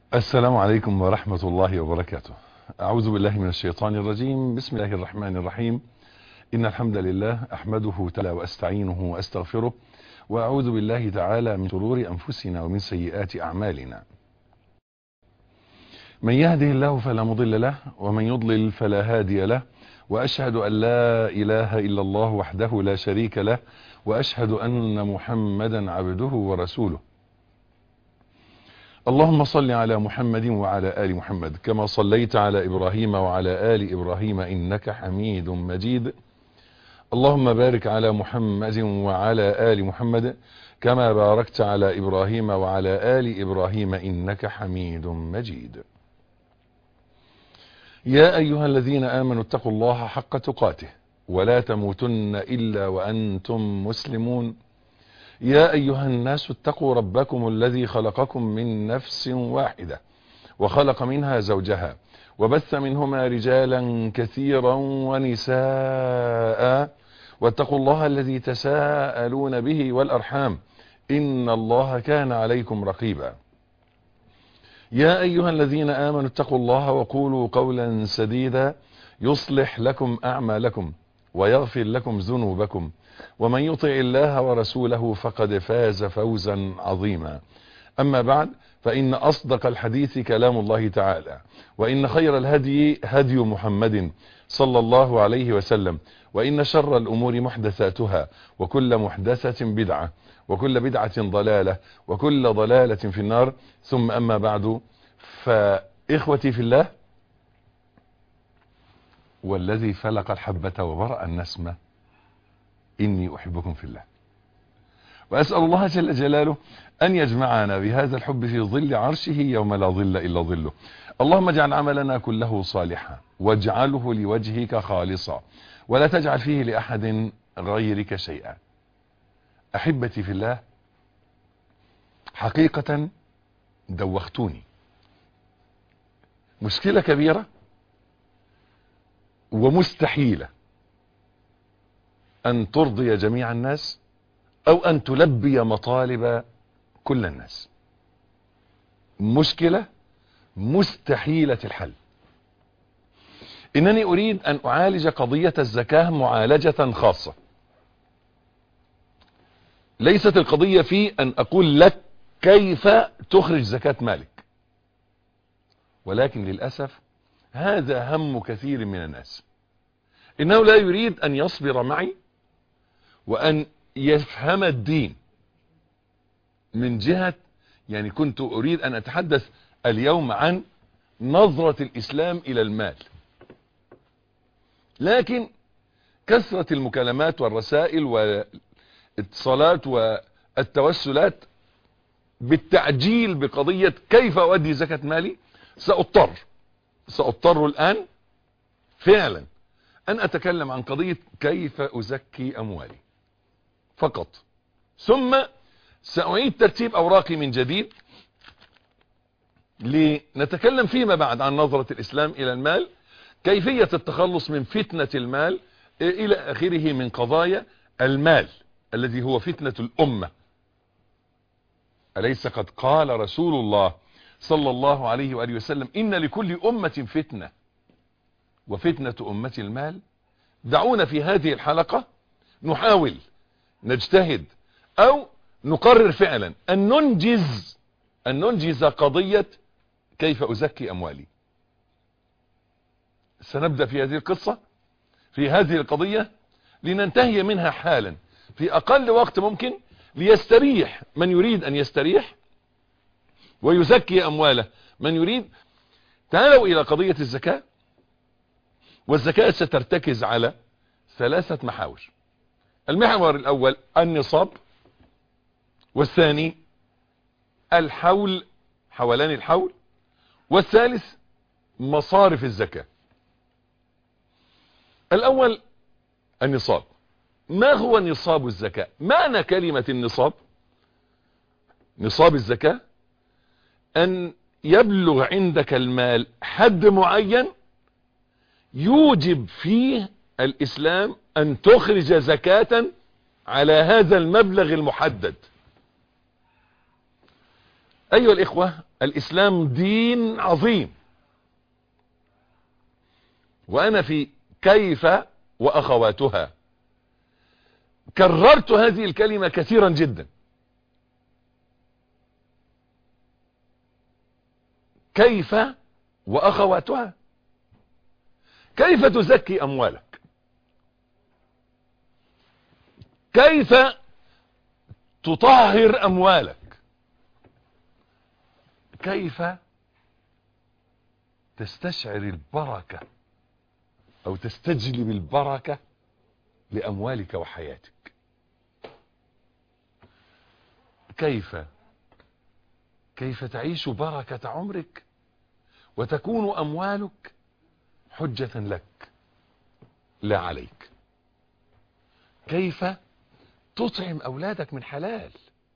السلام عليكم ورحمة الله وبركاته أعوذ بالله من الشيطان الرجيم بسم الله الرحمن الرحيم إن الحمد لله أحمده تعالى وأستعينه وأستغفره وأعوذ بالله تعالى من شرور أنفسنا ومن سيئات أعمالنا من يهده الله فلا مضل له ومن يضلل فلا هادي له وأشهد أن لا إله إلا الله وحده لا شريك له وأشهد أن محمدا عبده ورسوله اللهم صل على محمد وعلى آل محمد كما صليت على إبراهيم وعلى آل إبراهيم إنك حميد مجيد اللهم بارك على محمد وعلى آل محمد كما باركت على إبراهيم وعلى آل إبراهيم إنك حميد مجيد يا أيها الذين آمنوا اتقوا الله حق تقاته ولا تموتن إلا وأنتم مسلمون يا أيها الناس اتقوا ربكم الذي خلقكم من نفس واحدة وخلق منها زوجها وبث منهما رجالا كثيرا ونساء واتقوا الله الذي تساءلون به والأرحام إن الله كان عليكم رقيبا يا أيها الذين آمنوا اتقوا الله وقولوا قولا سديدا يصلح لكم أعمالكم ويغفر لكم ذنوبكم ومن يطع الله ورسوله فقد فاز فوزا عظيما أما بعد فإن أصدق الحديث كلام الله تعالى وإن خير الهدي هدي محمد صلى الله عليه وسلم وإن شر الأمور محدثاتها وكل محدثة بدعة وكل بدعة ضلالة وكل ضلالة في النار ثم أما بعد فإخوتي في الله والذي فلق الحبة وبرأ النسمة إني أحبكم في الله وأسأل الله جل جلاله أن يجمعنا بهذا الحب في ظل عرشه يوم لا ظل إلا ظله اللهم اجعل عملنا كله صالحا واجعله لوجهك خالصا ولا تجعل فيه لأحد غيرك شيئا أحبتي في الله حقيقة دوختوني مشكلة كبيرة ومستحيلة أن ترضي جميع الناس أو أن تلبي مطالب كل الناس مشكلة مستحيلة الحل إنني أريد أن أعالج قضية الزكاة معالجة خاصة ليست القضية في أن أقول لك كيف تخرج زكاة مالك ولكن للأسف هذا هم كثير من الناس إنه لا يريد أن يصبر معي وأن يفهم الدين من جهة يعني كنت أريد أن أتحدث اليوم عن نظرة الإسلام إلى المال لكن كثرة المكالمات والرسائل والاتصالات والتوسلات بالتعجيل بقضية كيف أؤدي زكاة مالي سأضطر سأضطر الآن فعلا أن أتكلم عن قضية كيف أزكي أموالي فقط ثم سأعيد ترتيب أوراقي من جديد لنتكلم فيما بعد عن نظرة الإسلام إلى المال كيفية التخلص من فتنة المال إلى آخره من قضايا المال الذي هو فتنة الأمة أليس قد قال رسول الله صلى الله عليه وآله وسلم إن لكل أمة فتنة وفتنة أمة المال دعونا في هذه الحلقة نحاول نجتهد أو نقرر فعلا أن ننجز أن ننجز قضية كيف أزكي أموالي سنبدأ في هذه القصة في هذه القضية لننتهي منها حالا في أقل وقت ممكن ليستريح من يريد أن يستريح ويزكي أمواله من يريد تعالوا إلى قضية الزكاة والزكاة سترتكز على ثلاثة محاور المحور الأول النصاب والثاني الحول حولان الحول والثالث مصارف الزكاة الأول النصاب ما هو نصاب الزكاة معنى كلمة النصاب نصاب الزكاة أن يبلغ عندك المال حد معين يوجب فيه الإسلام أن تخرج زكاة على هذا المبلغ المحدد أيها الإخوة الاسلام دين عظيم وانا في كيف واخواتها كررت هذه الكلمة كثيرا جدا كيف واخواتها كيف تزكي اموالك كيف تطهر اموالك كيف تستشعر البركة او تستجلب البركة لاموالك وحياتك كيف كيف تعيش بركة عمرك وتكون اموالك حجة لك لا عليك كيف تطعم اولادك من حلال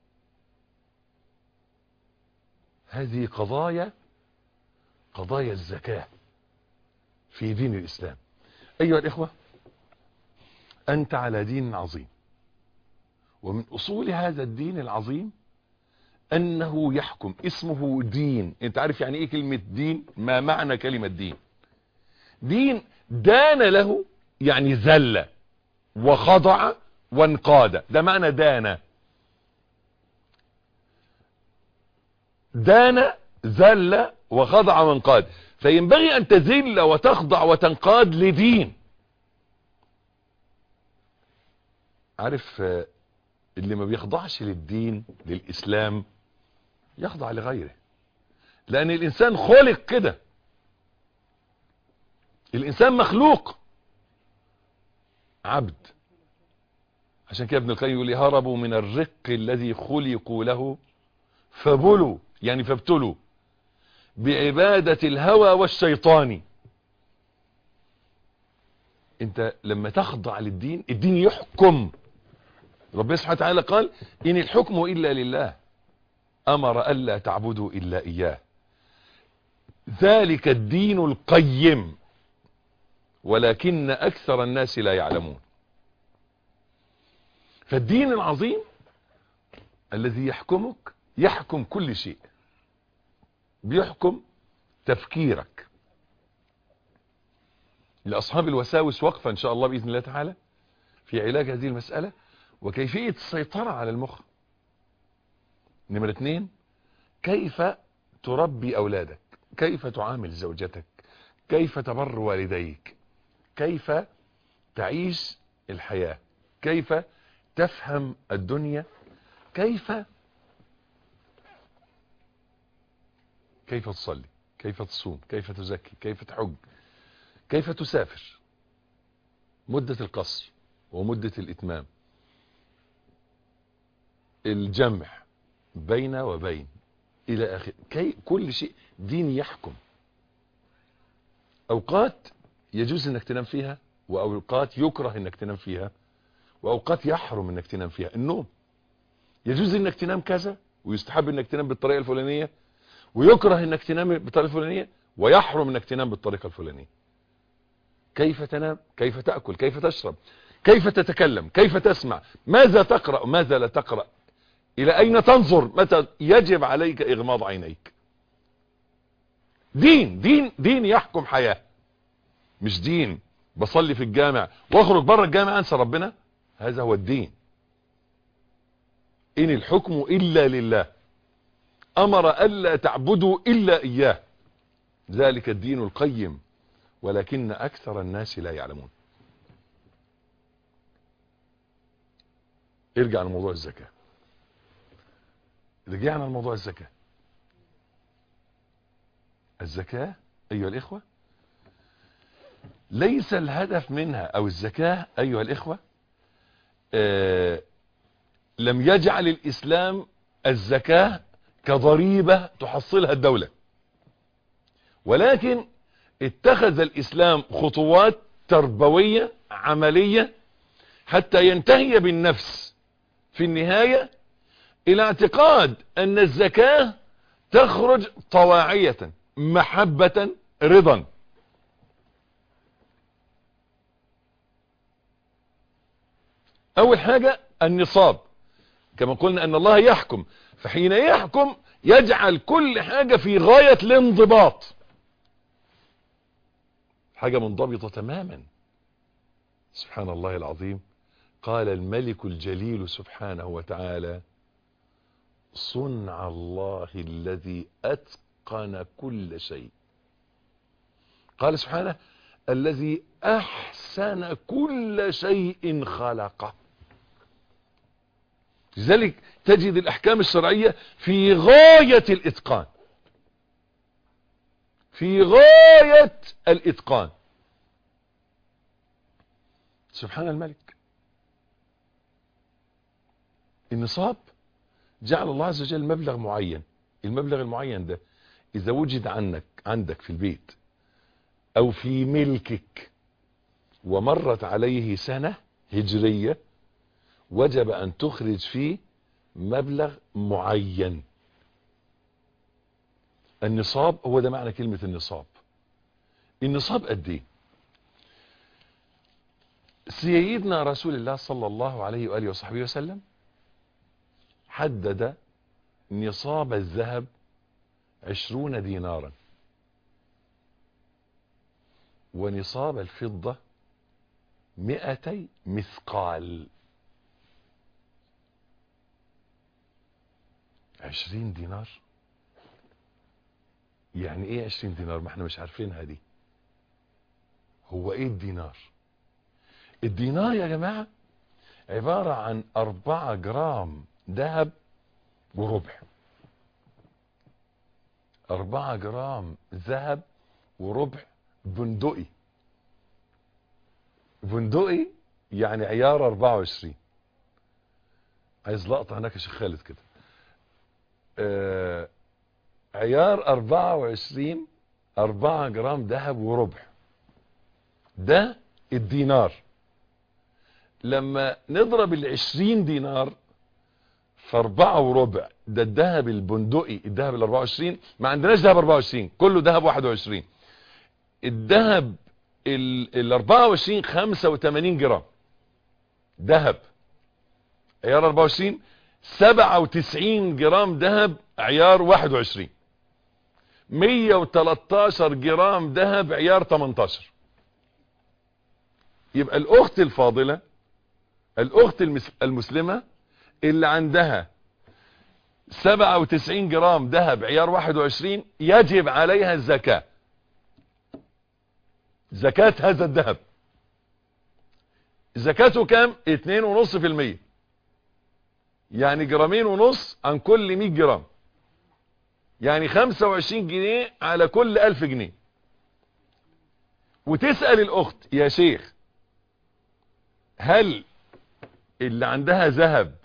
هذه قضايا قضايا الزكاة في دين الاسلام ايها الاخوة انت على دين عظيم ومن اصول هذا الدين العظيم انه يحكم اسمه دين انت عارف يعني ايه كلمة دين ما معنى كلمة دين دين دان له يعني ذل وخضع وانقاد ده معنى دان دان ذل وخضع وانقاد فينبغي ان تذل وتخضع وتنقاد لدين عارف اللي ما بيخضعش للدين للاسلام يخضع لغيره لان الانسان خلق كده الانسان مخلوق عبد عشان كده ابن القيم يقول هربوا من الرق الذي خلقوا له فبلوا يعني فابتلوا بعبادة الهوى والشيطان انت لما تخضع للدين الدين يحكم ربنا سبحانه وتعالى قال ان الحكم الا لله امر الا تعبدوا الا اياه ذلك الدين القيم ولكن اكثر الناس لا يعلمون فالدين العظيم الذي يحكمك يحكم كل شيء بيحكم تفكيرك لأصحاب الوساوس وقفة إن شاء الله بإذن الله تعالى في علاج هذه المسألة وكيفية السيطرة على المخ نمرة اتنين كيف تربي أولادك كيف تعامل زوجتك كيف تبر والديك كيف تعيش الحياة كيف تفهم الدنيا كيف كيف تصلي كيف تصوم كيف تزكي كيف تحج كيف تسافر مدة القصر ومدة الاتمام الجمع بين وبين الى اخر كي كل شيء دين يحكم اوقات يجوز انك تنام فيها واوقات يكره انك تنام فيها واوقات يحرم انك تنام فيها النوم يجوز انك تنام كذا ويستحب انك تنام بالطريقة الفلانية ويكره انك تنام بالطريقة الفلانية ويحرم انك تنام بالطريقة الفلانية كيف تنام كيف تأكل كيف تشرب كيف تتكلم كيف تسمع ماذا تقرأ ماذا لا تقرأ الى اين تنظر متى يجب عليك اغماض عينيك دين دين دين يحكم حياة مش دين بصلي في الجامع واخرج بره الجامع انسى ربنا هذا هو الدين ان الحكم الا لله امر الا تعبدوا الا اياه ذلك الدين القيم ولكن اكثر الناس لا يعلمون ارجع لموضوع الزكاة رجعنا لموضوع الزكاة الزكاة ايها الاخوة ليس الهدف منها او الزكاة ايها الاخوة آه لم يجعل الاسلام الزكاة كضريبة تحصلها الدولة ولكن اتخذ الاسلام خطوات تربوية عملية حتى ينتهي بالنفس في النهاية الى اعتقاد ان الزكاة تخرج طواعية محبة رضا اول حاجة النصاب كما قلنا ان الله يحكم فحين يحكم يجعل كل حاجة في غاية الانضباط حاجة منضبطة تماما سبحان الله العظيم قال الملك الجليل سبحانه وتعالى صنع الله الذي أتقن كل شيء قال سبحانه الذي أحسن كل شيء خلقه لذلك تجد الأحكام الشرعية في غاية الإتقان في غاية الإتقان سبحان الملك النصاب جعل الله عز وجل مبلغ معين المبلغ المعين ده إذا وجد عنك عندك في البيت أو في ملكك ومرت عليه سنة هجرية وجب أن تخرج فيه مبلغ معين النصاب هو ده معنى كلمة النصاب النصاب قد ايه سيدنا رسول الله صلى الله عليه وآله وصحبه وسلم حدد نصاب الذهب عشرون دينارا ونصاب الفضة مئتي مثقال عشرين دينار يعني ايه عشرين دينار ما احنا مش عارفينها دي هو ايه الدينار الدينار يا جماعة عبارة عن اربعة جرام ذهب وربع اربعة جرام ذهب وربع بندقي بندقي يعني عيار 24 عايز لقطة هناك يا شيخ خالد كده آه عيار 24 4 جرام ذهب وربع ده الدينار لما نضرب ال 20 دينار في 4 وربع ده الذهب البندقي الذهب ال 24 ما عندناش ذهب 24 كله ذهب 21 الذهب ال 24 85 جرام ذهب عيار 24 97 جرام ذهب عيار 21 113 جرام ذهب عيار 18 يبقى الاخت الفاضلة الاخت المسلمة اللي عندها 97 جرام ذهب عيار 21 يجب عليها الزكاة زكاة هذا الذهب زكاته كام 2.5% يعني جرامين ونص عن كل 100 جرام يعني 25 جنيه على كل 1000 جنيه وتسأل الاخت يا شيخ هل اللي عندها ذهب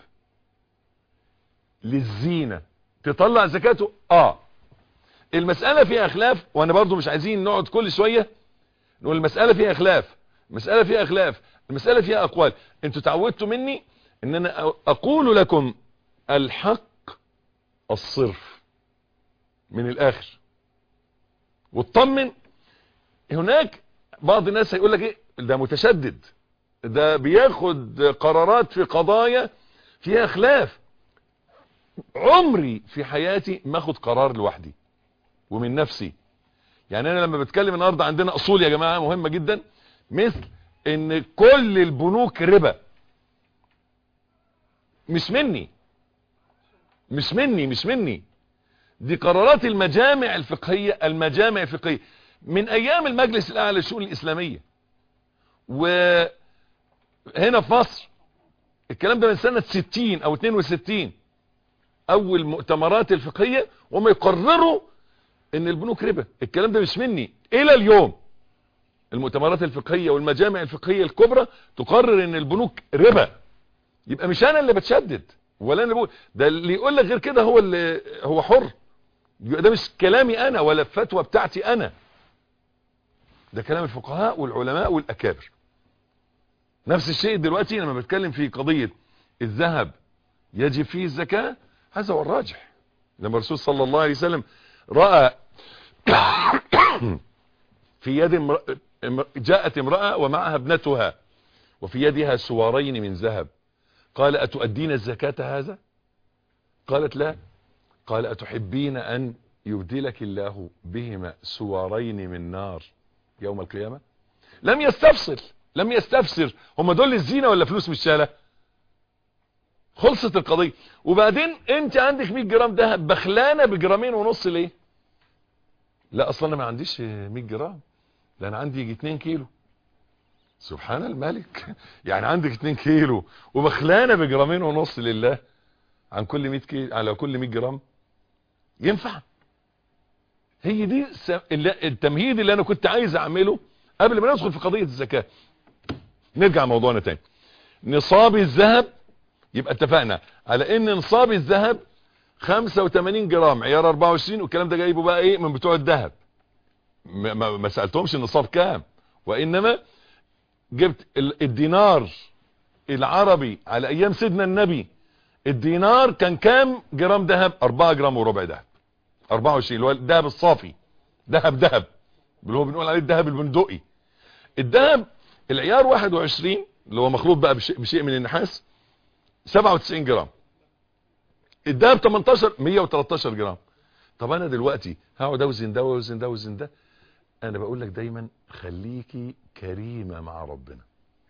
للزينة تطلع زكاته اه المسألة فيها خلاف وانا برضو مش عايزين نقعد كل شوية نقول المسألة فيها خلاف المسألة فيها خلاف المسألة فيها اقوال انتوا تعودتوا مني ان انا اقول لكم الحق الصرف من الاخر واطمن هناك بعض الناس هيقول لك ايه ده متشدد ده بياخد قرارات في قضايا فيها خلاف عمري في حياتي ما اخد قرار لوحدي ومن نفسي يعني انا لما بتكلم النهارده عندنا اصول يا جماعه مهمه جدا مثل ان كل البنوك ربا مش مني مش مني مش مني دي قرارات المجامع الفقهية المجامع الفقهية من ايام المجلس الاعلى للشؤون الاسلامية وهنا في مصر الكلام ده من سنة 60 او 62 اول مؤتمرات الفقهية وهم يقرروا ان البنوك ربا الكلام ده مش مني الى اليوم المؤتمرات الفقهية والمجامع الفقهية الكبرى تقرر ان البنوك ربا يبقى مش انا اللي بتشدد ولا انا بقول ده اللي يقول لك غير كده هو اللي هو حر يبقى ده مش كلامي انا ولا الفتوى بتاعتي انا ده كلام الفقهاء والعلماء والاكابر نفس الشيء دلوقتي لما بتكلم في قضية الذهب يجب فيه الزكاة هذا هو الراجح لما الرسول صلى الله عليه وسلم رأى في يد امرأة جاءت امرأة ومعها ابنتها وفي يدها سوارين من ذهب قال أتؤدين الزكاة هذا قالت لا قال أتحبين أن يبدلك الله بهما سوارين من نار يوم القيامة لم يستفسر لم يستفسر هم دول الزينة ولا فلوس مش شالة خلصت القضية وبعدين انت عندك 100 جرام دهب بخلانة بجرامين ونص ليه لا اصلا انا ما عنديش 100 جرام ده انا عندي يجي 2 كيلو سبحان الملك يعني عندك 2 كيلو وبخلانة بجرامين ونص لله عن كل 100 كيلو على كل 100 جرام ينفع هي دي التمهيد اللي انا كنت عايز اعمله قبل ما ندخل في قضية الزكاة نرجع موضوعنا تاني نصاب الذهب يبقى اتفقنا على ان نصاب الذهب 85 جرام عيار 24 والكلام ده جايبه بقى ايه من بتوع الذهب ما, ما سألتهمش النصاب كام وانما جبت الدينار العربي على ايام سيدنا النبي الدينار كان كام جرام ذهب 4 جرام وربع ذهب 24 اللي هو الذهب الصافي ذهب ذهب اللي هو بنقول عليه الذهب البندقي الذهب العيار 21 اللي هو مخلوط بقى بشيء, بشيء من النحاس 97 جرام الدهب 18 113 جرام طب انا دلوقتي هقعد اوزن ده واوزن ده واوزن ده انا بقول لك دايما خليكي كريمه مع ربنا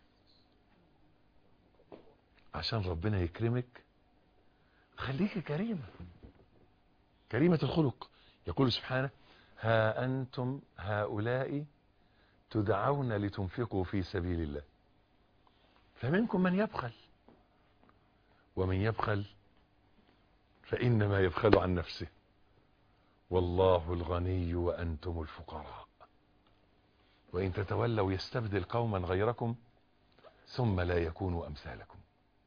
عشان ربنا يكرمك خليكي كريمه كريمه الخلق يقول سبحانه ها انتم هؤلاء تدعون لتنفقوا في سبيل الله فمنكم من يبخل ومن يبخل فإنما يبخل عن نفسه والله الغني وأنتم الفقراء وإن تتولوا يستبدل قوما غيركم ثم لا يكونوا أمثالكم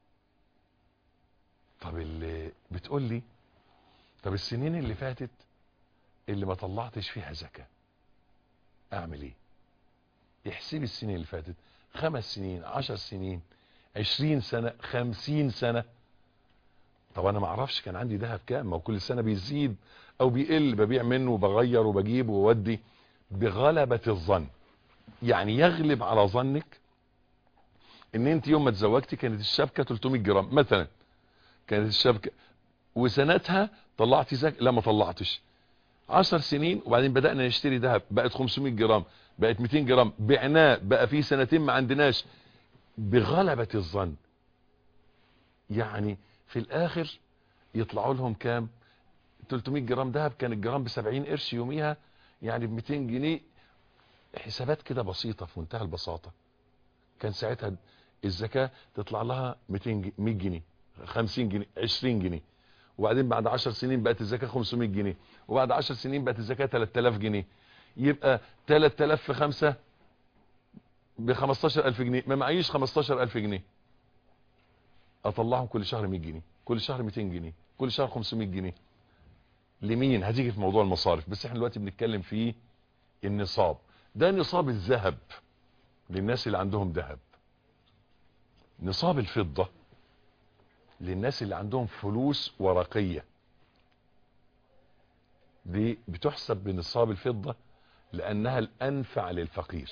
طب اللي بتقول لي طب السنين اللي فاتت اللي ما طلعتش فيها زكاة اعمل ايه احسبي السنين اللي فاتت خمس سنين عشر سنين عشرين سنة خمسين سنة طب انا ما اعرفش كان عندي ذهب كام ما هو كل سنة بيزيد او بيقل ببيع منه وبغير وبجيب وودي بغلبة الظن يعني يغلب على ظنك ان انت يوم ما تزوجتي كانت الشبكة 300 جرام مثلا كانت الشبكة وسنتها طلعتي زك لا ما طلعتش 10 سنين وبعدين بدأنا نشتري ذهب بقت 500 جرام بقت 200 جرام بعناه بقى في سنتين ما عندناش بغلبة الظن يعني في الاخر يطلعوا لهم كام 300 جرام ذهب كان الجرام ب 70 قرش يوميها يعني ب 200 جنيه حسابات كده بسيطة في منتهى البساطة كان ساعتها الزكاة تطلع لها 200 100 جنيه 50 جنيه 20 جنيه وبعدين بعد 10 سنين بقت الزكاة 500 جنيه وبعد 10 سنين بقت الزكاة 3000 جنيه يبقى 3000 في 5 ب 15000 جنيه ما معيش 15000 جنيه اطلعهم كل شهر 100 جنيه كل شهر 200 جنيه كل شهر 500 جنيه لمين هتيجي في موضوع المصارف بس احنا دلوقتي بنتكلم في النصاب ده نصاب الذهب للناس اللي عندهم ذهب نصاب الفضة للناس اللي عندهم فلوس ورقية دي بتحسب بنصاب الفضة لأنها الأنفع للفقير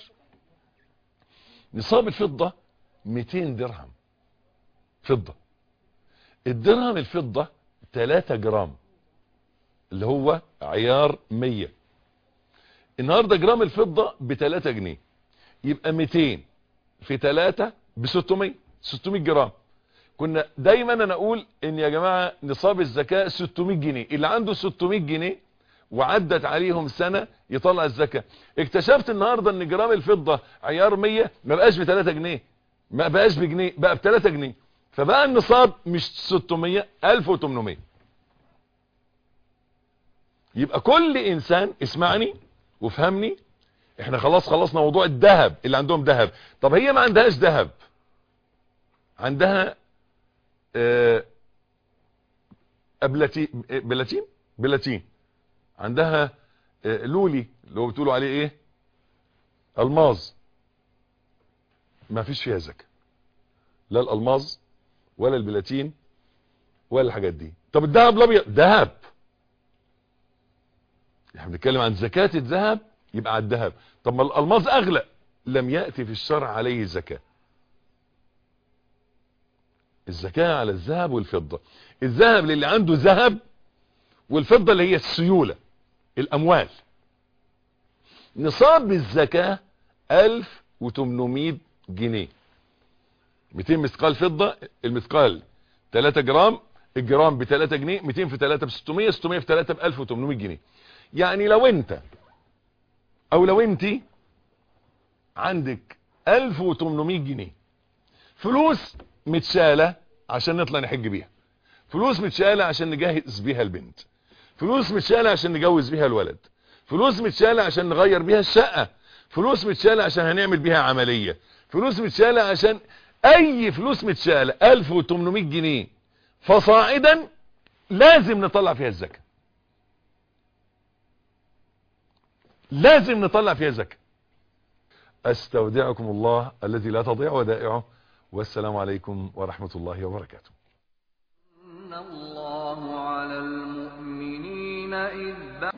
نصاب الفضة 200 درهم فضة الدرهم الفضة 3 جرام اللي هو عيار 100 النهاردة جرام الفضة ب 3 جنيه يبقى 200 في 3 ب 600 600 جرام كنا دايما انا اقول ان يا جماعة نصاب الزكاة 600 جنيه اللي عنده 600 جنيه وعدت عليهم سنة يطلع الزكاة اكتشفت النهاردة ان جرام الفضة عيار 100 ما بقاش ب 3 جنيه ما بقاش بجنيه بقى ب 3 جنيه فبقى النصاب مش 600 1800 يبقى كل انسان اسمعني وفهمني احنا خلاص خلصنا موضوع الذهب اللي عندهم ذهب طب هي ما عندهاش ذهب عندها آه بلاتين بلاتين بلاتين عندها آه لولي اللي هو بتقولوا عليه ايه الماظ ما فيش فيها زكاه لا الالماظ ولا البلاتين ولا الحاجات دي طب الذهب الابيض ذهب احنا بنتكلم عن زكاة الذهب يبقى على الذهب طب ما الالماظ اغلى لم يأتي في الشرع عليه زكاة الزكاة على الذهب والفضة الذهب للي عنده ذهب والفضة اللي هي السيولة الأموال نصاب الزكاة 1800 جنيه 200 مثقال فضة المثقال 3 جرام الجرام ب 3 جنيه 200 في 3 ب 600 600 في 3 ب 1800 جنيه يعني لو انت او لو انت عندك 1800 جنيه فلوس متشالة عشان نطلع نحج بيها فلوس متشالة عشان نجهز بيها البنت فلوس متشالة عشان نجوز بيها الولد فلوس متشالة عشان نغير بيها الشقة فلوس متشالة عشان هنعمل بيها عملية فلوس متشالة عشان اي فلوس متشالة 1800 جنيه فصاعدا لازم نطلع فيها الزكاة لازم نطلع فيها زكاة استودعكم الله الذي لا تضيع ودائعه والسلام عليكم ورحمة الله وبركاته إن الله على المؤمنين إذ بأ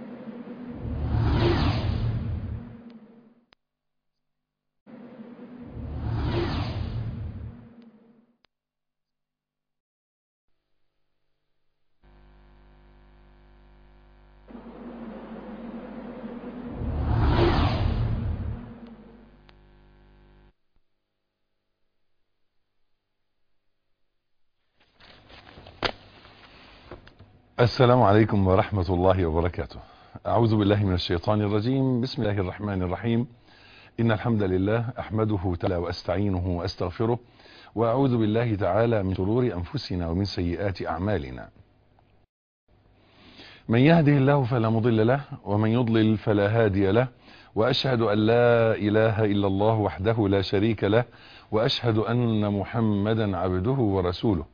السلام عليكم ورحمة الله وبركاته أعوذ بالله من الشيطان الرجيم بسم الله الرحمن الرحيم إن الحمد لله أحمده تعالى وأستعينه وأستغفره وأعوذ بالله تعالى من شرور أنفسنا ومن سيئات أعمالنا من يهده الله فلا مضل له ومن يضلل فلا هادي له وأشهد أن لا إله إلا الله وحده لا شريك له وأشهد أن محمدا عبده ورسوله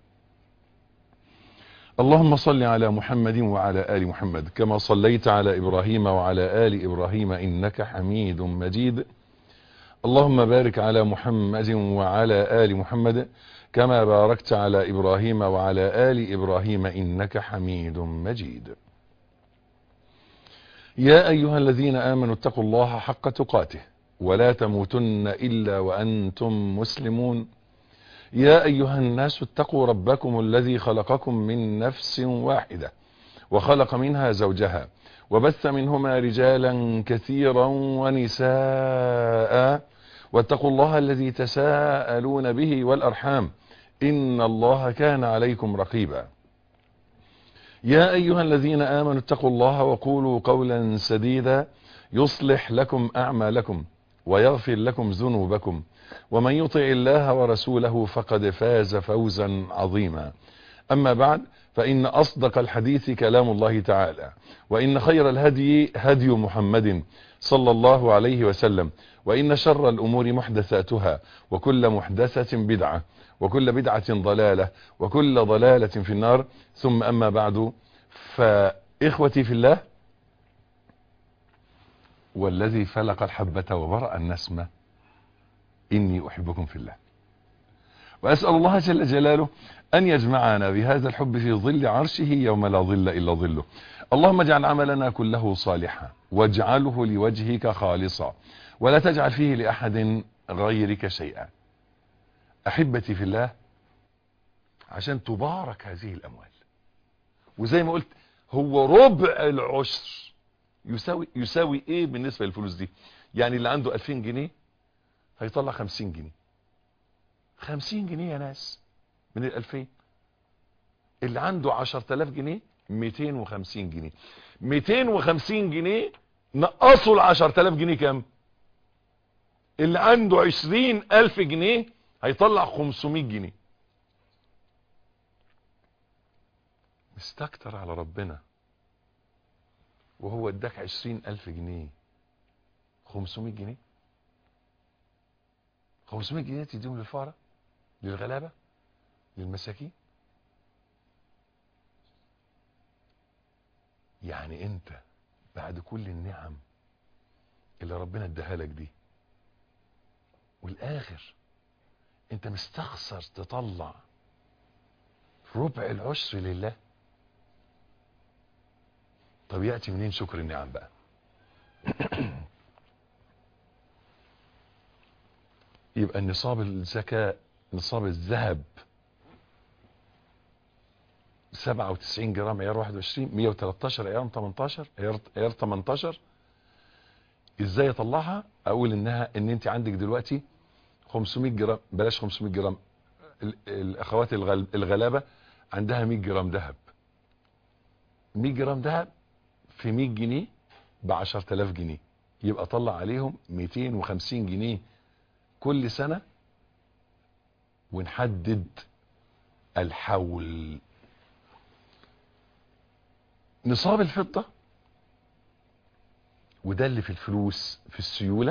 اللهم صل على محمد وعلى آل محمد كما صليت على إبراهيم وعلى آل إبراهيم إنك حميد مجيد اللهم بارك على محمد وعلى آل محمد كما باركت على إبراهيم وعلى آل إبراهيم إنك حميد مجيد يا أيها الذين آمنوا اتقوا الله حق تقاته ولا تموتن إلا وأنتم مسلمون يا أيها الناس اتقوا ربكم الذي خلقكم من نفس واحدة وخلق منها زوجها وبث منهما رجالا كثيرا ونساء واتقوا الله الذي تساءلون به والأرحام إن الله كان عليكم رقيبا يا أيها الذين آمنوا اتقوا الله وقولوا قولا سديدا يصلح لكم أعمالكم ويغفر لكم ذنوبكم ومن يطع الله ورسوله فقد فاز فوزا عظيما أما بعد فإن أصدق الحديث كلام الله تعالى وإن خير الهدي هدي محمد صلى الله عليه وسلم وإن شر الأمور محدثاتها وكل محدثة بدعة وكل بدعة ضلالة وكل ضلالة في النار ثم أما بعد فإخوتي في الله والذي فلق الحبة وبرأ النسمة إني أحبكم في الله وأسأل الله جل جلاله أن يجمعنا بهذا الحب في ظل عرشه يوم لا ظل إلا ظله اللهم اجعل عملنا كله صالحا واجعله لوجهك خالصا ولا تجعل فيه لأحد غيرك شيئا أحبتي في الله عشان تبارك هذه الأموال وزي ما قلت هو ربع العشر يساوي يساوي ايه بالنسبة للفلوس دي يعني اللي عنده 2000 جنيه هيطلع 50 جنيه 50 جنيه يا ناس من ال 2000 اللي عنده 10000 جنيه 250 جنيه 250 جنيه نقصوا ال 10000 جنيه كام اللي عنده 20000 جنيه هيطلع 500 جنيه مستكتر على ربنا وهو اداك 20000 جنيه 500 جنيه 500 جنيه تديهم للفقراء للغلابة للمساكين يعني انت بعد كل النعم اللي ربنا اداها لك دي والاخر انت مستخسر تطلع ربع العشر لله طب يأتي منين شكر النعم بقى يبقى النصاب الزكاة نصاب الذهب 97 جرام عيار 21 113 عيار 18 عيار عيار 18 ازاي اطلعها اقول انها ان انت عندك دلوقتي 500 جرام بلاش 500 جرام ال- الاخوات الغل- الغلابه عندها 100 جرام ذهب 100 جرام ذهب في 100 جنيه ب 10000 جنيه يبقى طلع عليهم 250 جنيه كل سنه ونحدد الحول نصاب الفضة وده اللي في الفلوس في السيولة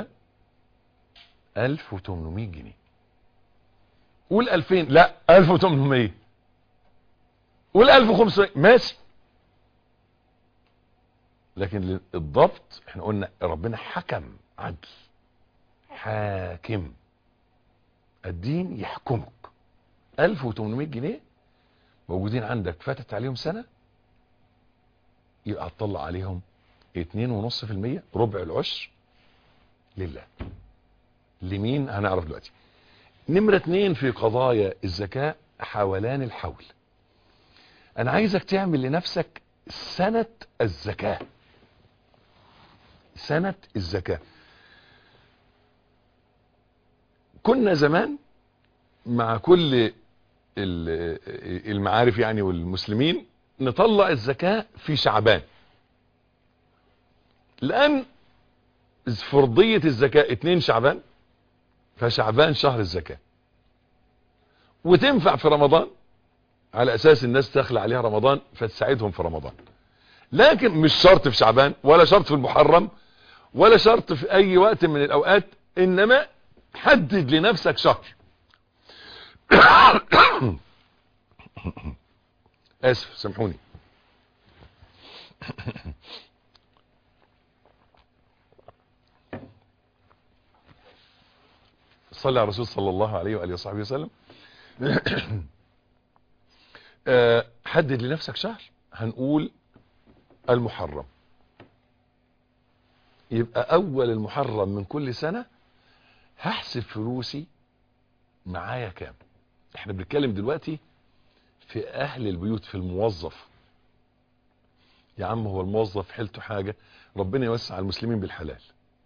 1800 جنيه قول 2000 لا 1800 قول 1500 ماشي لكن الضبط احنا قلنا ربنا حكم عدل حاكم الدين يحكمك 1800 جنيه موجودين عندك فاتت عليهم سنة يبقى هتطلع عليهم 2.5% ربع العشر لله لمين هنعرف دلوقتي نمرة اتنين في قضايا الزكاة حولان الحول انا عايزك تعمل لنفسك سنة الزكاة سنة الزكاة كنا زمان مع كل ال- المعارف يعني والمسلمين نطلع الزكاة في شعبان لأن فرضية الزكاة اتنين شعبان فشعبان شهر الزكاة وتنفع في رمضان على أساس الناس تخلع عليها رمضان فتساعدهم في رمضان لكن مش شرط في شعبان ولا شرط في المحرم ولا شرط في أي وقت من الأوقات إنما حدد لنفسك شهر اسف سامحوني صلى على الرسول صلى الله عليه واله وصحبه وسلم آه، حدد لنفسك شهر هنقول المحرم يبقى اول المحرم من كل سنة هحسب فلوسي معايا كام احنا بنتكلم دلوقتي في اهل البيوت في الموظف يا عم هو الموظف حيلته حاجة ربنا يوسع على المسلمين بالحلال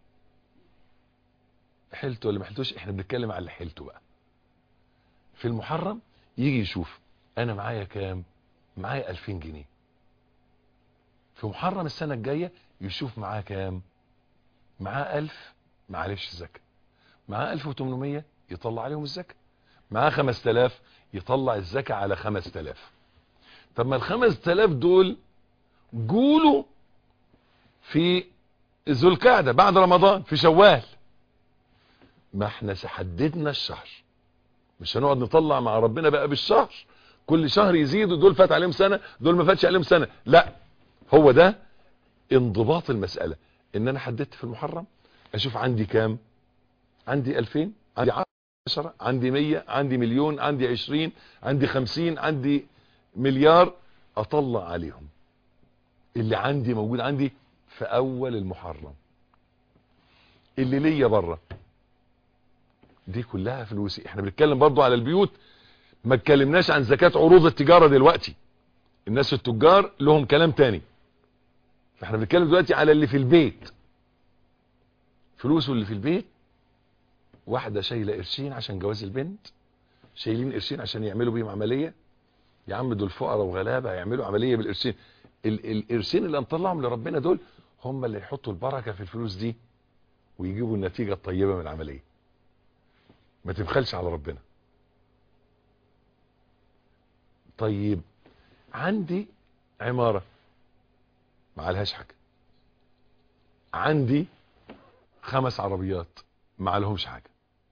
حيلته ولا ما حيلتوش احنا بنتكلم على اللي حيلته بقى في المحرم يجي يشوف انا معايا كام معايا 2000 جنيه في محرم السنة الجاية يشوف معاه كام معاه 1000 معلش زكاة معاه 1800 يطلع عليهم الزكاة معاه 5000 يطلع الزكاة على 5000 طب ما ال 5000 دول جولوا في ذو القعدة بعد رمضان في شوال ما احنا حددنا الشهر مش هنقعد نطلع مع ربنا بقى بالشهر كل شهر يزيدوا دول فات عليهم سنة دول ما فاتش عليهم سنة لا هو ده انضباط المسألة ان انا حددت في المحرم اشوف عندي كام عندي 2000 عندي 10 عندي 100 عندي مليون عندي 20 عندي 50 عندي مليار اطلع عليهم اللي عندي موجود عندي في اول المحرم اللي ليا بره دي كلها فلوسي احنا بنتكلم برضو على البيوت ما اتكلمناش عن زكاة عروض التجارة دلوقتي الناس التجار لهم كلام تاني فاحنا بنتكلم دلوقتي على اللي في البيت فلوسه اللي في البيت واحدة شايلة قرشين عشان جواز البنت شايلين قرشين عشان يعملوا بيهم عملية يا عم دول فقراء وغلابة يعملوا عملية بالقرشين ال- القرشين اللي هنطلعهم لربنا دول هم اللي يحطوا البركة في الفلوس دي ويجيبوا النتيجة الطيبة من العملية ما تبخلش على ربنا طيب عندي عمارة ما عليهاش حاجة عندي خمس عربيات ما عليهمش حاجة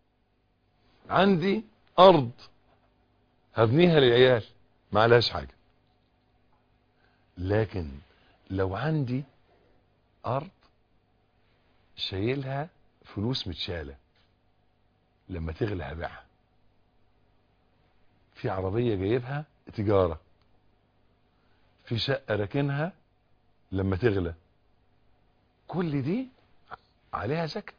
عندي ارض هبنيها للعيال ما عليهاش حاجة لكن لو عندي ارض شايلها فلوس متشالة لما تغلى هبيعها في عربية جايبها تجارة في شقة راكنها لما تغلى كل دي عليها زكاة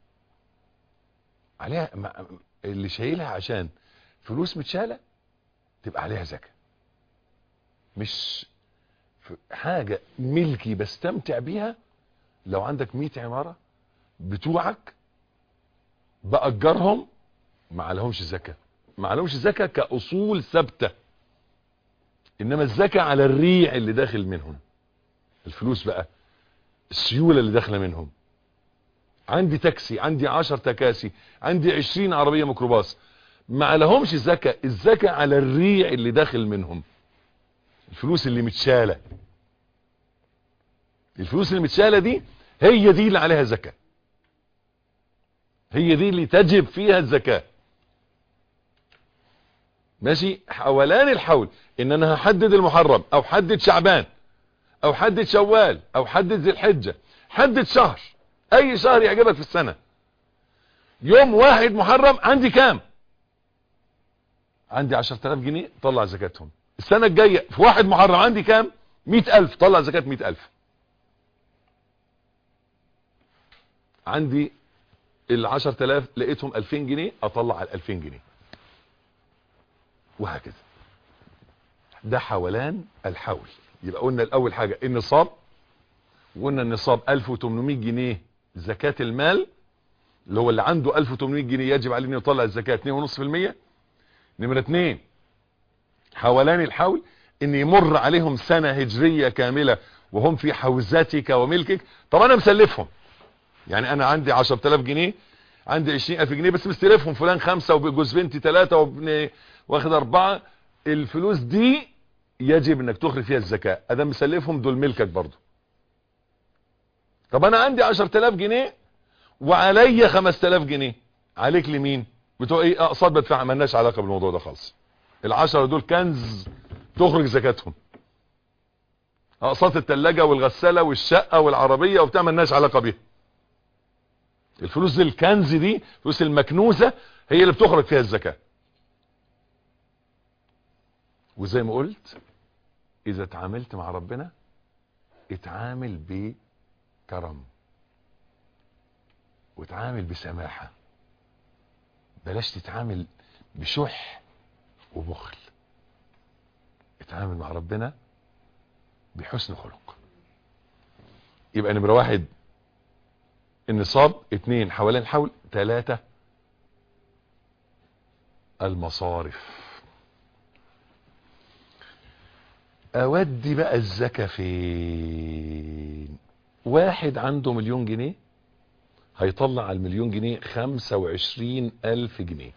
عليها ما- اللي شايلها عشان فلوس متشالة تبقى عليها زكاة مش في حاجة ملكي بستمتع بيها لو عندك 100 عمارة بتوعك بأجرهم ما عليهمش زكاة ما عليهمش زكاة كأصول ثابتة انما الزكاة على الريع اللي داخل منهم الفلوس بقى السيولة اللي داخله منهم عندي تاكسي عندي عشر تكاسي عندي عشرين عربية ميكروباص ما عليهمش زكاة الزكاة على الريع اللي داخل منهم الفلوس اللي متشالة الفلوس اللي متشالة دي هي دي اللي عليها زكاة هي دي اللي تجب فيها الزكاة ماشي حولان الحول ان انا هحدد المحرم او حدد شعبان او حدد شوال او حدد ذي الحجة حدد شهر اي شهر يعجبك في السنة يوم واحد محرم عندي كام عندي عشر تلاف جنيه طلع زكاتهم السنة الجاية في واحد محرم عندي كام مئة الف طلع زكاة مئة الف عندي العشر تلاف لقيتهم الفين جنيه اطلع على الالفين جنيه وهكذا ده حولان الحول يبقى قلنا الاول حاجة النصاب وقلنا النصاب 1800 جنيه زكاة المال اللي هو اللي عنده 1800 جنيه يجب عليه انه يطلع الزكاة 2.5% نمرة 2 حولان الحول ان يمر عليهم سنة هجرية كاملة وهم في حوزتك وملكك طب انا مسلفهم يعني انا عندي 10000 جنيه عندي 20000 جنيه بس مستلفهم فلان خمسة وجوز بنتي ثلاثة وابن واخد اربعة الفلوس دي يجب انك تخرج فيها الزكاة ادام مسلفهم دول ملكك برضو طب انا عندي 10000 جنيه وعليا 5000 جنيه عليك لمين بتوع ايه اقساط بدفع مالناش علاقه بالموضوع ده خالص العشرة دول كنز تخرج زكاتهم اقساط التلاجة والغسالة والشقة والعربية وبتاع مالناش علاقه بيها الفلوس دي الكنز دي فلوس المكنوزة هي اللي بتخرج فيها الزكاة وزي ما قلت اذا اتعاملت مع ربنا اتعامل بكرم وتعامل بسماحة بلاش تتعامل بشح وبخل اتعامل مع ربنا بحسن خلق يبقى نمرة واحد النصاب اتنين حوالين الحول تلاتة المصارف اودي بقى الزكاة فين واحد عنده مليون جنيه هيطلع على المليون جنيه خمسة وعشرين الف جنيه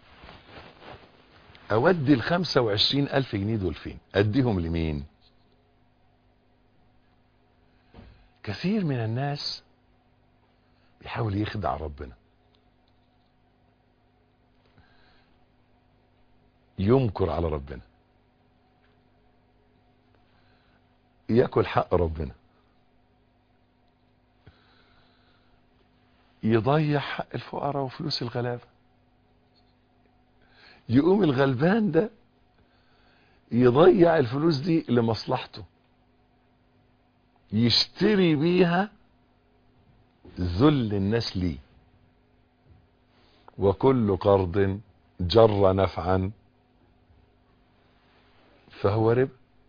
اودي الخمسة وعشرين الف جنيه دول فين اديهم لمين كثير من الناس بيحاول يخدع ربنا يمكر على ربنا ياكل حق ربنا يضيع حق الفقراء وفلوس الغلابة يقوم الغلبان ده يضيع الفلوس دي لمصلحته يشتري بيها ذل الناس ليه وكل قرض جر نفعا فهو ربا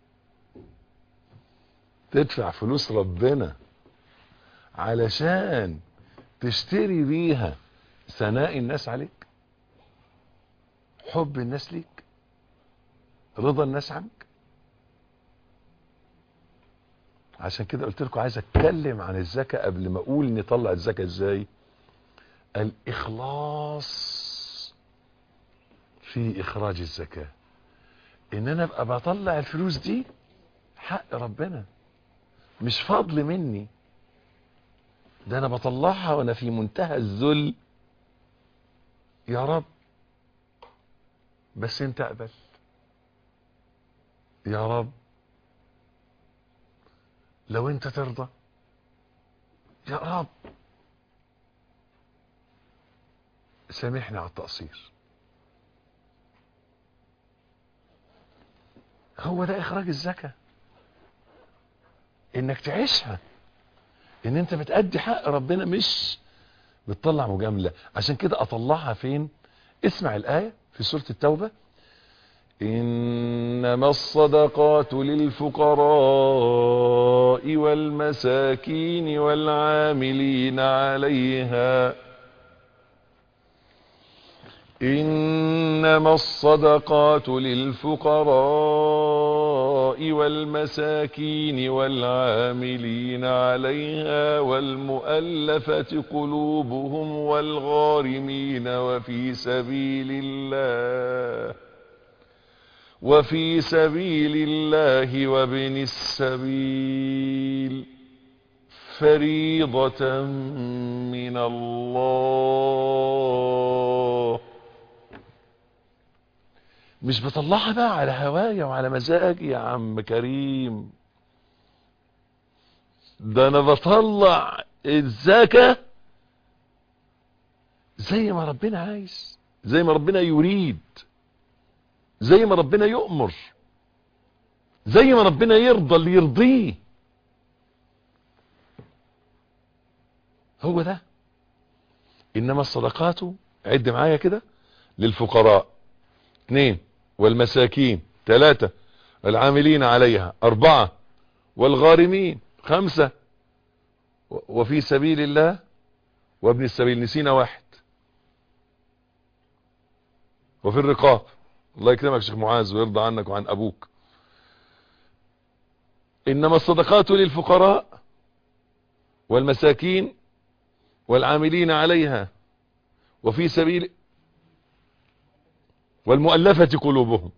تدفع فلوس ربنا علشان تشتري بيها ثناء الناس عليك حب الناس ليك رضا الناس عنك عشان كده قلت لكم عايز اتكلم عن الزكاة قبل ما اقول نطلع الزكاة ازاي الاخلاص في اخراج الزكاة ان انا ابقى بطلع الفلوس دي حق ربنا مش فضل مني ده انا بطلعها وانا في منتهى الذل يا رب بس انت اقبل يا رب لو انت ترضى يا رب سامحني على التقصير هو ده اخراج الزكاة انك تعيشها ان انت بتأدي حق ربنا مش بتطلع مجاملة عشان كده اطلعها فين اسمع الآية في سورة التوبة إنما الصدقات للفقراء والمساكين والعاملين عليها إنما الصدقات للفقراء والمساكين والعاملين عليها والمؤلفة قلوبهم والغارمين وفي سبيل الله وفي سبيل الله وابن السبيل فريضة من الله مش بطلعها بقى على هوايا وعلى مزاجي يا عم كريم ده انا بطلع الزكاة زي ما ربنا عايز زي ما ربنا يريد زي ما ربنا يؤمر زي ما ربنا يرضى اللي يرضيه هو ده انما الصدقات عد معايا كده للفقراء اثنين والمساكين ثلاثة العاملين عليها اربعة والغارمين خمسة وفي سبيل الله وابن السبيل نسينا واحد وفي الرقاب الله يكرمك شيخ معاذ ويرضى عنك وعن ابوك انما الصدقات للفقراء والمساكين والعاملين عليها وفي سبيل والمؤلفة قلوبهم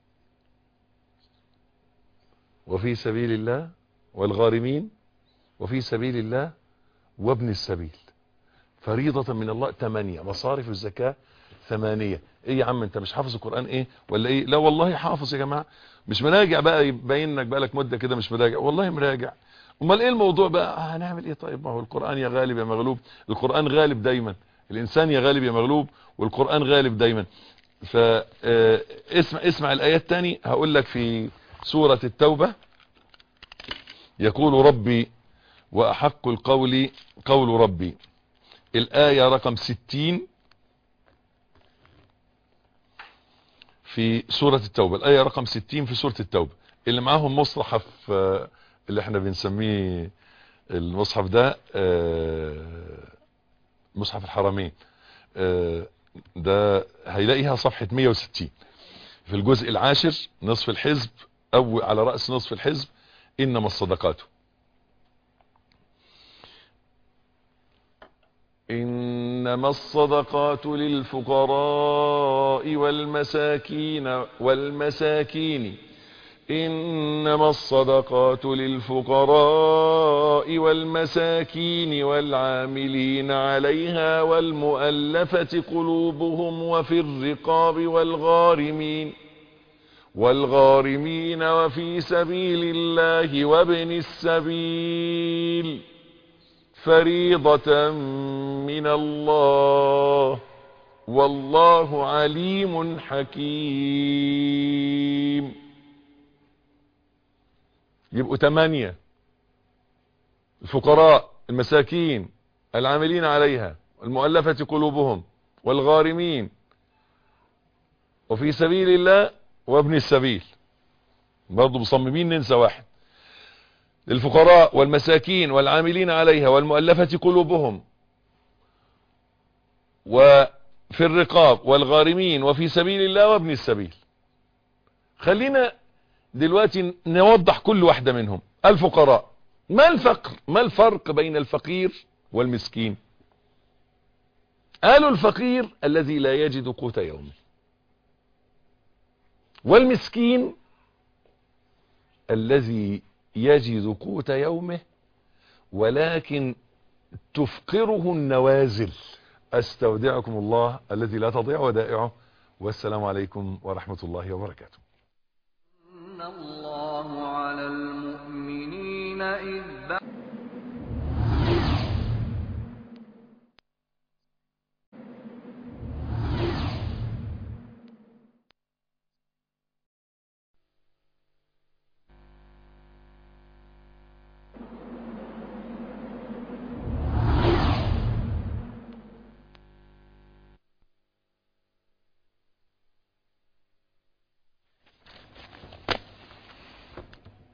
وفي سبيل الله والغارمين وفي سبيل الله وابن السبيل فريضة من الله ثمانية مصارف الزكاة ثمانية ايه يا عم انت مش حافظ القرآن ايه ولا ايه لا والله حافظ يا جماعة مش مراجع بقى يبين انك بقالك مدة كده مش مراجع والله مراجع امال ايه الموضوع بقى آه هنعمل ايه طيب ما هو القرآن يا غالب يا مغلوب القرآن غالب دايما الانسان يا غالب يا مغلوب والقرآن غالب دايما فاسمع اسمع الايات تاني هقول لك في سورة التوبة يقول ربي واحق القول قول ربي الآية رقم ستين في سورة التوبة الآية رقم ستين في سورة التوبة اللي معاهم مصحف اللي احنا بنسميه المصحف ده مصحف الحرمين ده هيلاقيها صفحة 160 في الجزء العاشر نصف الحزب او على رأس نصف الحزب انما الصدقات انما الصدقات للفقراء والمساكين والمساكين انما الصدقات للفقراء والمساكين والعاملين عليها والمؤلفة قلوبهم وفي الرقاب والغارمين والغارمين وفي سبيل الله وابن السبيل فريضة من الله والله عليم حكيم يبقوا تمانية الفقراء المساكين العاملين عليها المؤلفة قلوبهم والغارمين وفي سبيل الله وابن السبيل برضو مصممين ننسى واحد للفقراء والمساكين والعاملين عليها والمؤلفة قلوبهم وفي الرقاب والغارمين وفي سبيل الله وابن السبيل خلينا دلوقتي نوضح كل واحدة منهم الفقراء ما الفقر ما الفرق بين الفقير والمسكين قالوا الفقير الذي لا يجد قوت يومه والمسكين الذي يجد قوت يومه ولكن تفقره النوازل استودعكم الله الذي لا تضيع ودائعه والسلام عليكم ورحمة الله وبركاته من الله على المؤمنين إذ بعث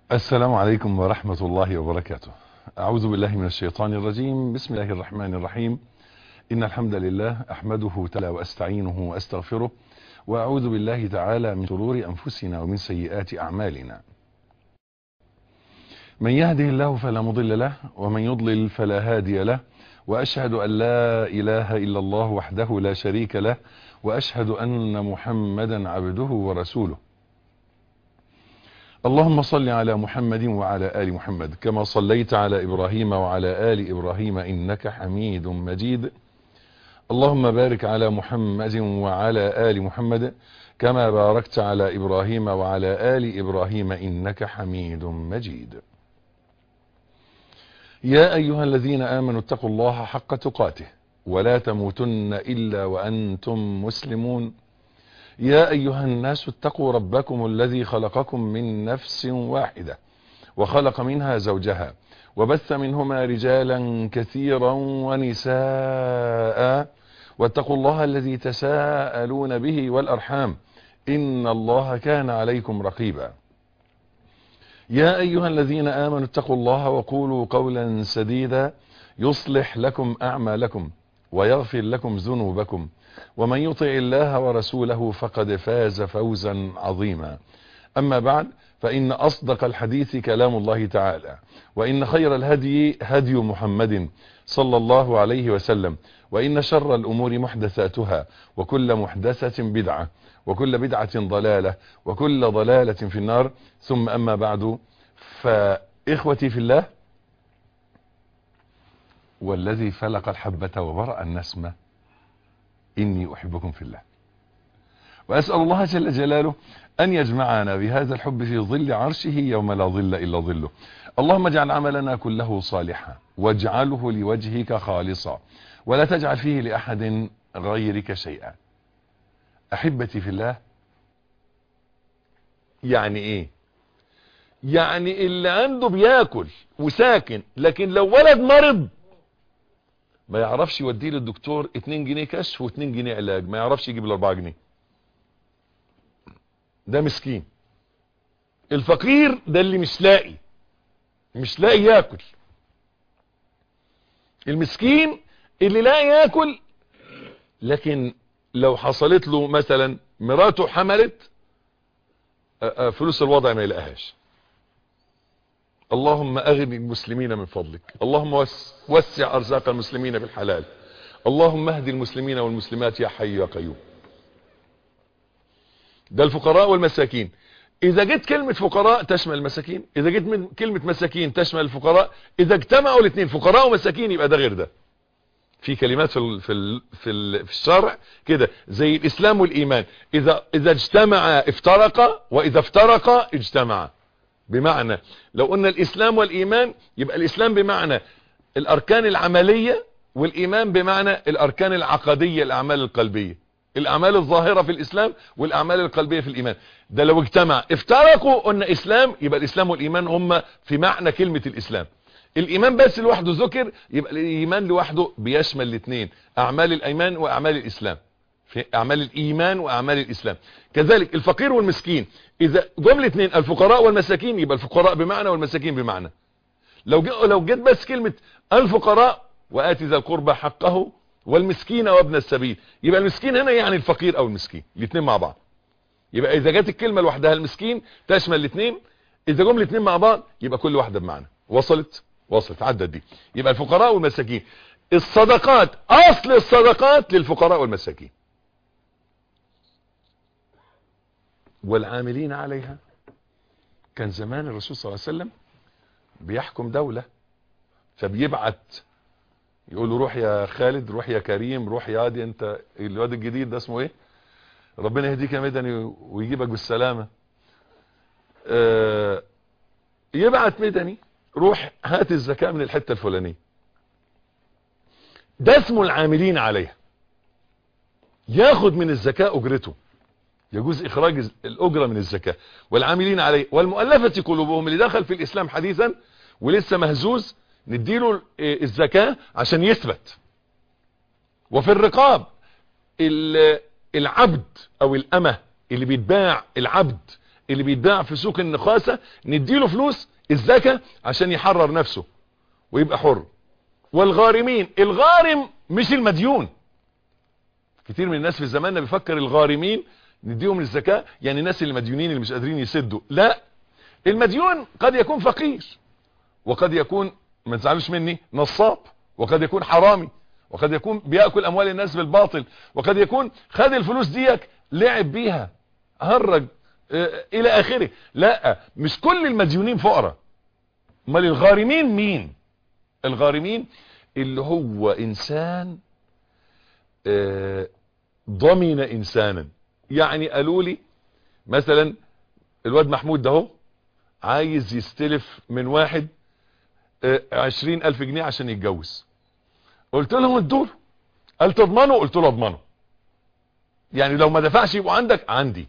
السلام عليكم ورحمة الله وبركاته أعوذ بالله من الشيطان الرجيم بسم الله الرحمن الرحيم إن الحمد لله أحمده تعالى وأستعينه وأستغفره وأعوذ بالله تعالى من شرور أنفسنا ومن سيئات أعمالنا من يهده الله فلا مضل له ومن يضلل فلا هادي له وأشهد أن لا إله إلا الله وحده لا شريك له وأشهد أن محمدا عبده ورسوله اللهم صل على محمد وعلى آل محمد كما صليت على إبراهيم وعلى آل إبراهيم إنك حميد مجيد اللهم بارك على محمد وعلى آل محمد كما باركت على إبراهيم وعلى آل إبراهيم إنك حميد مجيد يا أيها الذين آمنوا اتقوا الله حق تقاته ولا تموتن إلا وأنتم مسلمون يا أيها الناس اتقوا ربكم الذي خلقكم من نفس واحدة وخلق منها زوجها وبث منهما رجالا كثيرا ونساء واتقوا الله الذي تساءلون به والأرحام إن الله كان عليكم رقيبا يا أيها الذين آمنوا اتقوا الله وقولوا قولا سديدا يصلح لكم أعمالكم ويغفر لكم ذنوبكم ومن يطع الله ورسوله فقد فاز فوزا عظيما أما بعد فإن أصدق الحديث كلام الله تعالى وإن خير الهدي هدي محمد صلى الله عليه وسلم وإن شر الأمور محدثاتها وكل محدثة بدعة وكل بدعة ضلالة وكل ضلالة في النار ثم أما بعد فإخوتي في الله والذي فلق الحبة وبرأ النسمة إني أحبكم في الله وأسأل الله جل جلاله أن يجمعنا بهذا الحب في ظل عرشه يوم لا ظل إلا ظله اللهم اجعل عملنا كله صالحا واجعله لوجهك خالصا ولا تجعل فيه لأحد غيرك شيئا أحبتي في الله يعني إيه يعني اللي عنده بياكل وساكن لكن لو ولد مرض ما يعرفش يوديه للدكتور 2 جنيه كشف و2 جنيه علاج ما يعرفش يجيب ال 4 جنيه ده مسكين الفقير ده اللي مش لاقي مش لاقي ياكل المسكين اللي لاقي ياكل لكن لو حصلت له مثلا مراته حملت فلوس الوضع ما يلاقيهاش اللهم اغني المسلمين من فضلك اللهم وسع ارزاق المسلمين بالحلال اللهم اهدي المسلمين والمسلمات يا حي يا قيوم ده الفقراء والمساكين اذا جيت كلمة فقراء تشمل المساكين اذا جيت من كلمة مساكين تشمل الفقراء اذا اجتمعوا الاثنين فقراء ومساكين يبقى ده غير ده في كلمات في ال في ال في, ال في الشرع كده زي الاسلام والايمان اذا اذا اجتمع افترق واذا افترق اجتمع بمعنى لو قلنا الاسلام والايمان يبقى الاسلام بمعنى الاركان العملية والايمان بمعنى الاركان العقدية الاعمال القلبية الاعمال الظاهرة في الاسلام والاعمال القلبية في الايمان ده لو اجتمع افترقوا قلنا اسلام يبقى الاسلام والايمان هم في معنى كلمة الاسلام الايمان بس لوحده ذكر يبقى الايمان لوحده بيشمل الاثنين اعمال الايمان واعمال الاسلام في اعمال الايمان واعمال الاسلام كذلك الفقير والمسكين اذا جم الاثنين الفقراء والمساكين يبقى الفقراء بمعنى والمساكين بمعنى لو لو جت بس كلمة الفقراء واتي ذا القربى حقه والمسكين وابن السبيل يبقى المسكين هنا يعني الفقير او المسكين الاثنين مع بعض يبقى اذا جت الكلمة لوحدها المسكين تشمل الاثنين اذا جم الاثنين مع بعض يبقى كل واحدة بمعنى وصلت وصلت عدت دي يبقى الفقراء والمساكين الصدقات اصل الصدقات للفقراء والمساكين والعاملين عليها كان زمان الرسول صلى الله عليه وسلم بيحكم دولة فبيبعت يقول له روح يا خالد روح يا كريم روح يا عادي انت الواد الجديد ده اسمه ايه ربنا يهديك يا مدني ويجيبك بالسلامة اه يبعت مدني روح هات الزكاة من الحتة الفلانية ده اسمه العاملين عليها ياخد من الزكاة اجرته يجوز اخراج الاجرة من الزكاة والعاملين عليه والمؤلفة قلوبهم اللي دخل في الاسلام حديثا ولسه مهزوز نديله الزكاة عشان يثبت وفي الرقاب العبد او الامة اللي بيتباع العبد اللي بيتباع في سوق النخاسة نديله فلوس الزكاة عشان يحرر نفسه ويبقى حر والغارمين الغارم مش المديون كتير من الناس في زماننا بيفكر الغارمين نديهم الزكاة يعني الناس اللي مديونين اللي مش قادرين يسدوا لا المديون قد يكون فقير وقد يكون ما تزعلوش مني نصاب وقد يكون حرامي وقد يكون بيأكل اموال الناس بالباطل وقد يكون خد الفلوس ديك لعب بيها هرج اه الى اخره لا مش كل المديونين فقراء امال الغارمين مين الغارمين اللي هو انسان اه ضمن انسانا يعني قالوا لي مثلا الواد محمود ده هو عايز يستلف من واحد اه عشرين الف جنيه عشان يتجوز قلت لهم ادوله قال تضمنه قلت له اضمنه يعني لو ما دفعش يبقوا عندك عندي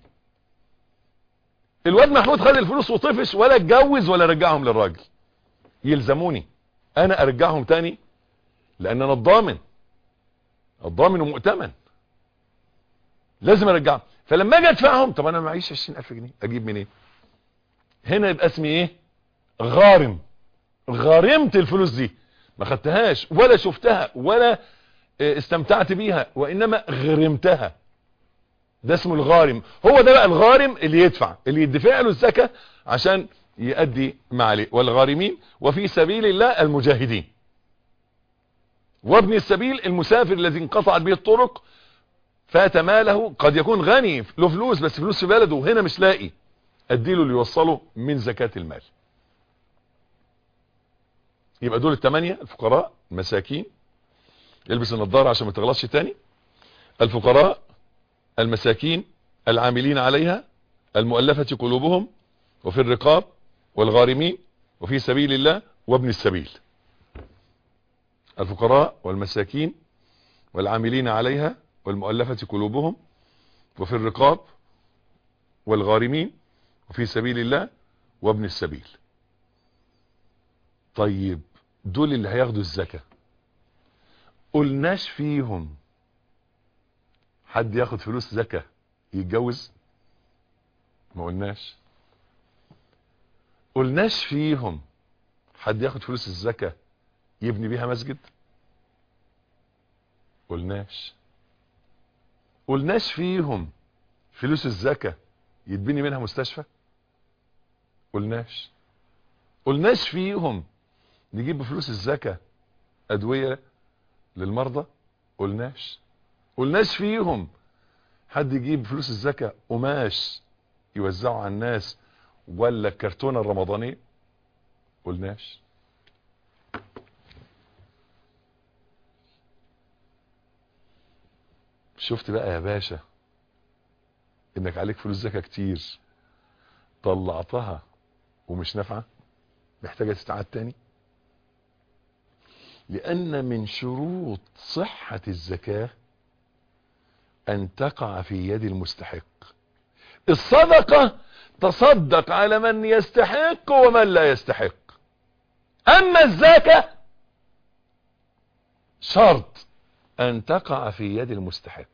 الواد محمود خد الفلوس وطفش ولا اتجوز ولا رجعهم للراجل يلزموني انا ارجعهم تاني لان انا الضامن الضامن ومؤتمن لازم ارجعهم فلما اجي ادفعهم طب انا معيش 20000 جنيه اجيب منين هنا يبقى اسمي ايه غارم غارمت الفلوس دي ما خدتهاش ولا شفتها ولا استمتعت بيها وانما غرمتها ده اسمه الغارم هو ده بقى الغارم اللي يدفع اللي يدفع له الزكاة عشان يؤدي ما عليه والغارمين وفي سبيل الله المجاهدين وابن السبيل المسافر الذي انقطعت به الطرق فات ماله قد يكون غني له فلوس بس فلوس في بلده وهنا مش لاقي اديله اللي يوصله من زكاة المال يبقى دول الثمانية الفقراء المساكين يلبس النظارة عشان ما تغلطش تاني الفقراء المساكين العاملين عليها المؤلفة قلوبهم وفي الرقاب والغارمين وفي سبيل الله وابن السبيل الفقراء والمساكين والعاملين عليها والمؤلفة قلوبهم وفي الرقاب والغارمين وفي سبيل الله وابن السبيل طيب دول اللي هياخدوا الزكاة قلناش فيهم حد ياخد فلوس زكاة يتجوز ما قلناش قلناش فيهم حد ياخد فلوس الزكاة يبني بيها مسجد قلناش قلناش فيهم فلوس الزكاة يتبني منها مستشفى قلناش قلناش فيهم نجيب بفلوس الزكاة ادوية للمرضى قلناش قلناش فيهم حد يجيب فلوس الزكاة قماش يوزعه على الناس ولا الكرتونة الرمضانية قلناش شفت بقى يا باشا انك عليك فلوس زكاة كتير طلعتها ومش نافعة محتاجة تتعاد تاني لان من شروط صحة الزكاة ان تقع في يد المستحق الصدقة تصدق على من يستحق ومن لا يستحق اما الزكاة شرط ان تقع في يد المستحق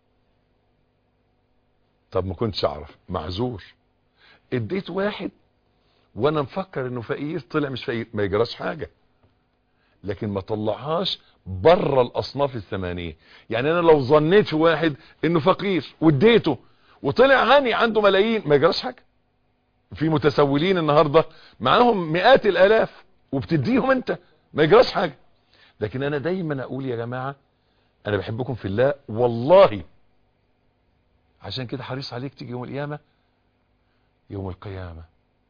طب ما كنتش اعرف معذور اديت واحد وانا مفكر انه فقير طلع مش فقير ما يجراش حاجة لكن ما طلعهاش بره الاصناف الثمانية يعني انا لو ظنيت في واحد انه فقير واديته وطلع غني عنده ملايين ما يجراش حاجة في متسولين النهاردة معاهم مئات الالاف وبتديهم انت ما يجراش حاجة لكن انا دايما اقول يا جماعة انا بحبكم في الله والله عشان كده حريص عليك تيجي يوم القيامة يوم القيامة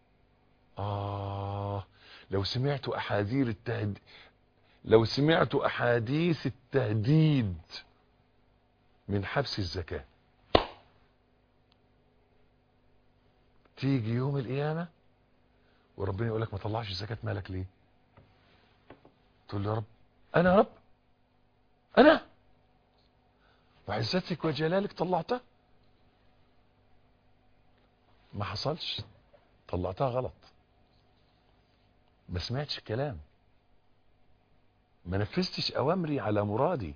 آه لو سمعت أحاديث التهديد لو سمعت أحاديث التهديد من حبس الزكاة تيجي يوم القيامة وربنا يقول لك ما طلعش زكاة مالك ليه تقول له يا رب أنا يا رب أنا وعزتك وجلالك طلعتها ما حصلش طلعتها غلط ما سمعتش الكلام ما نفذتش اوامري على مرادي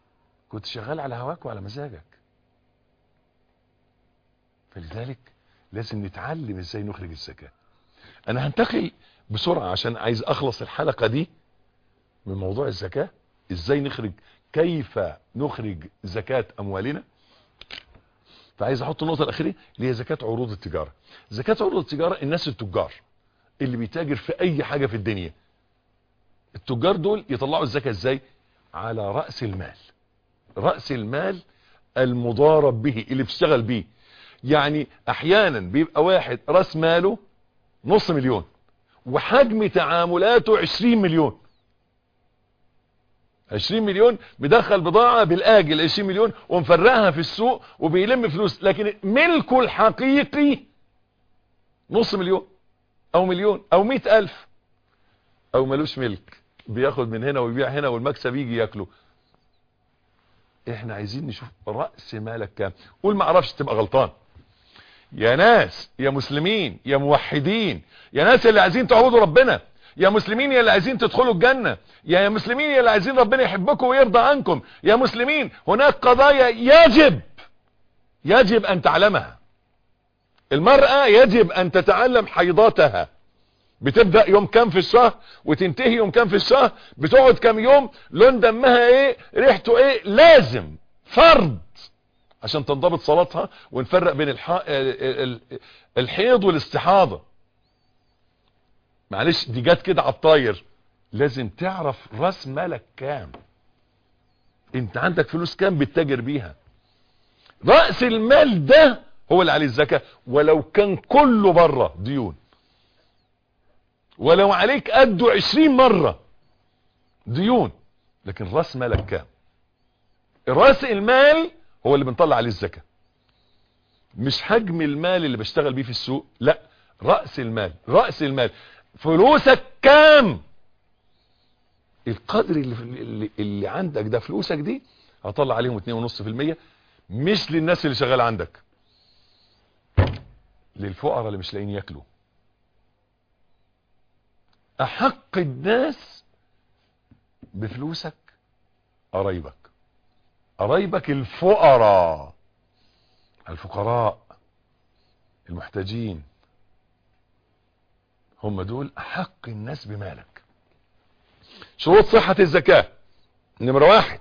كنت شغال على هواك وعلى مزاجك فلذلك لازم نتعلم ازاي نخرج الزكاة انا هنتقل بسرعة عشان عايز اخلص الحلقة دي من موضوع الزكاة ازاي نخرج كيف نخرج زكاة اموالنا فعايز احط النقطة الاخيرة اللي هي زكاة عروض التجارة زكاة عروض التجارة الناس التجار اللي بيتاجر في اي حاجة في الدنيا التجار دول يطلعوا الزكاة ازاي على رأس المال رأس المال المضارب به اللي بيشتغل بيه يعني احيانا بيبقى واحد راس ماله نص مليون وحجم تعاملاته 20 مليون 20 مليون بيدخل بضاعة بالاجل 20 مليون ومفرقها في السوق وبيلم فلوس لكن ملكه الحقيقي نص مليون او مليون او مئة الف او ملوش ملك بياخد من هنا ويبيع هنا والمكسب يجي ياكله احنا عايزين نشوف رأس مالك كام قول ما اعرفش تبقى غلطان يا ناس يا مسلمين يا موحدين يا ناس اللي عايزين تعبدوا ربنا يا مسلمين يا اللي عايزين تدخلوا الجنة يا مسلمين يا اللي عايزين ربنا يحبكم ويرضى عنكم يا مسلمين هناك قضايا يجب يجب ان تعلمها المرأة يجب ان تتعلم حيضاتها بتبدأ يوم كام في الشهر وتنتهي يوم كام في الشهر بتقعد كام يوم لون دمها ايه ريحته ايه لازم فرض عشان تنضبط صلاتها ونفرق بين الح... الحيض والاستحاضة معلش دي جت كده على الطاير لازم تعرف راس مالك كام انت عندك فلوس كام بتتاجر بيها رأس المال ده هو اللي عليه الزكاة ولو كان كله بره ديون ولو عليك قده عشرين مرة ديون لكن راس مالك كام راس المال هو اللي بنطلع عليه الزكاة مش حجم المال اللي بشتغل بيه في السوق لا رأس المال رأس المال فلوسك كام القدر اللي, اللي, اللي عندك ده فلوسك دي هطلع عليهم 2.5% مش للناس اللي شغال عندك للفقراء اللي مش لاقيين ياكلوا احق الناس بفلوسك قرايبك قرايبك الفقراء الفقراء المحتاجين هم دول احق الناس بمالك شروط صحة الزكاة نمرة واحد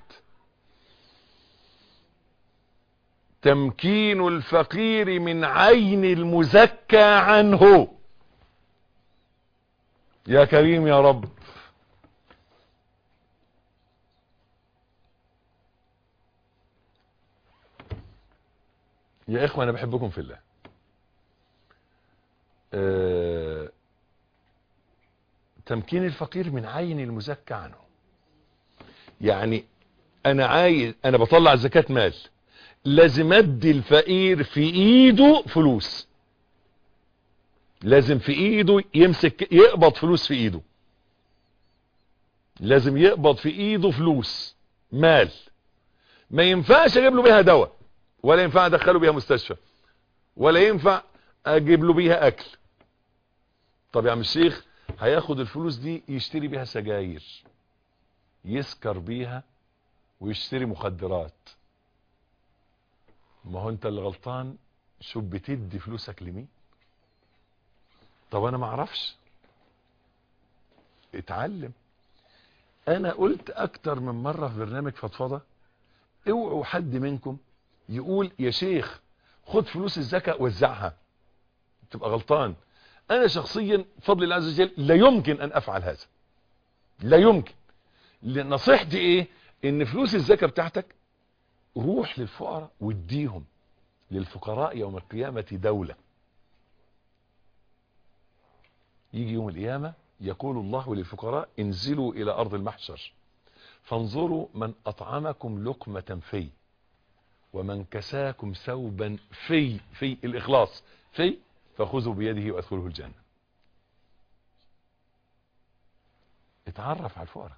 تمكين الفقير من عين المزكى عنه يا كريم يا رب يا اخوة انا بحبكم في الله أه تمكين الفقير من عين المزكى عنه يعني انا عايز انا بطلع زكاة مال لازم ادي الفقير في ايده فلوس لازم في ايده يمسك يقبض فلوس في ايده لازم يقبض في ايده فلوس مال ما ينفعش اجيب له بيها دواء ولا ينفع ادخله بيها مستشفى ولا ينفع اجيب له بيها اكل طب يا عم الشيخ هياخد الفلوس دي يشتري بيها سجاير يسكر بيها ويشتري مخدرات ما هو انت اللي غلطان شو بتدي فلوسك لمين طب انا ما اعرفش اتعلم انا قلت اكتر من مرة في برنامج فضفضة اوعوا حد منكم يقول يا شيخ خد فلوس الزكاة وزعها تبقى غلطان انا شخصيا بفضل الله عز وجل لا يمكن ان افعل هذا لا يمكن نصيحتي ايه ان فلوس الزكاة بتاعتك روح للفقراء واديهم للفقراء يوم القيامة دولة يجي يوم القيامة يقول الله للفقراء انزلوا الى ارض المحشر فانظروا من اطعمكم لقمة في ومن كساكم ثوبا في في الاخلاص في فخذوا بيده وادخلوه الجنة اتعرف على الفقراء